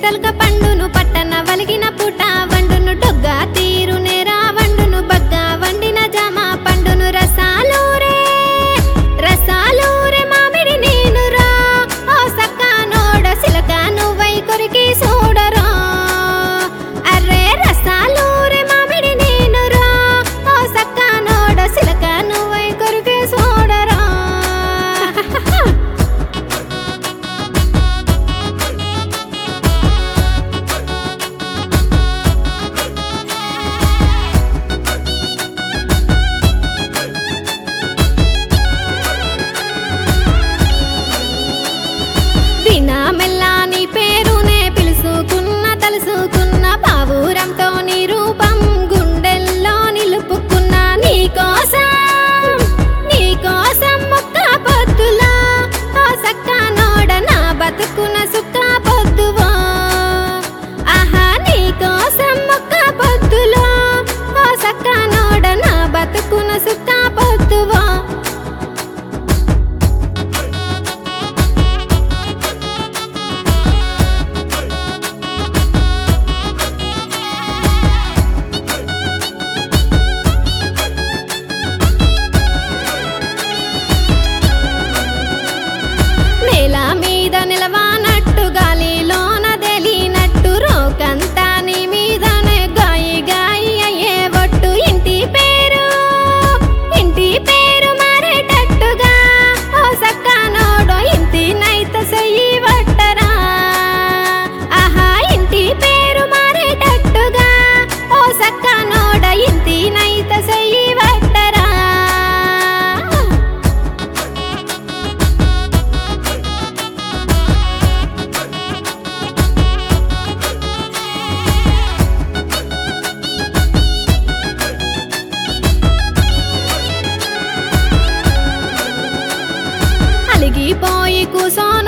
పుట్టలుక పండును పట్టన వలిగిన పుట వండును డొగ్గ తీరు నేరా వండును బగ్గ వండిన జామ పండును రసాలూరే రసాలూరే మామిడి నేనురా ఓ సక్క నోడ సిలక నువ్వై కొరికి చూడరా అర్రే రసాలూరే మామిడి నేనురా ఓ సక్క నోడ సిలక నువ్వై కొరికి చూడరా వినా మెల్లాని పేరునే పిలుసుకున్న తలుసుకున్న పావురంతో నీ రూపం గుండెల్లో నిలుపుకున్న నీకోసం నీకోసం ముక్క పొద్దులా ఓ సక్క నోడ నా బతుకున సుక్క పొద్దువో ఆహా నీకోసం ముక్క పొద్దులో ఓ సక్క నోడ నా బతుకున సుక్క పొద్దువో నేల మీద నిలవానట్టు గాలిలోన తెలినట్టు రోకంతా నీ మీదనే గాయి గాయి అయ్యే ఒట్టు ఇంటి పేరు ఇంటి పేరు మారేటట్టుగా ఓ సక్క నోడో ఇంటి నైత సెయ్యి వట్టరా ఆహా ఇంటి పేరు మారేటట్టుగా ఓ సక్క నోడ ఇంటి నైత సెయ్యి వట్టరా అలిగిపోయి కూసోన